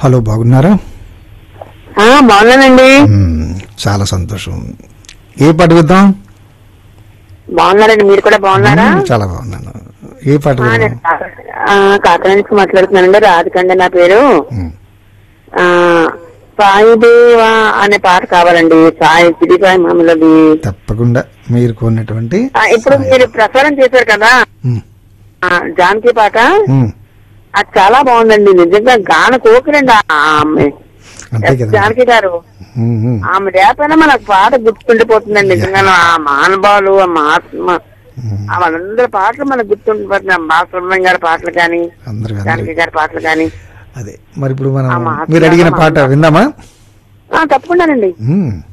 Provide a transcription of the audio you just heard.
Hello బాగున్నారా ఆ, బాగున్నానండి మ్మ్, చాలా సంతోషం ఏ పాట విద్దాం బాగున్నారండి మీరు కూడా బాగున్నారా మ్మ్, చాలా బాగున్నాను ఏ పాట ఆ, విద్దాం నేను కాకినాడ- ఆ, కాకినాడ నుంచి మాట్లాడుతున్నానండి రాధికండి నా పేరు మ్మ్, ఆ సాయిదేవా అనే పాట కావాలండి సాయి సిరిసాయి మామూలది తప్పకుండా మీరు కోరినటువంటి ఆ, ఇప్పుడు మీరు ప్రసారం చేశారు కదా మ్మ్, ఆ, జానకి పాట మ్మ్, అది చాలా బాగుందండి నిజంగా గాన కోకిరండి ఆ ఆమె అంతే కదా జానకి గారు మ్మ్, మ్మ్, ఆమె రేపైనా మనకు పాట గుర్తుండిపోతుందండి నిజంగా ఆ మహానుభావులు ఆ మహాత్మ మ్మ్. ఆ వాళ్ళందరి పాటలు మనకు గుర్తుండిపోతున్నాయి బాలసుబ్రహ్మణ్యం గారి పాటలు కానీ అందరికి జానకి అందరికి గారి పాటలు కానీ అదే మరి ఇప్పుడు మనం ఆ మహాత్ముడు మీరు అడిగిన ఆ పాట మహాత్ముడు. విందామా ఆ, తప్పకుండానండి మ్మ్.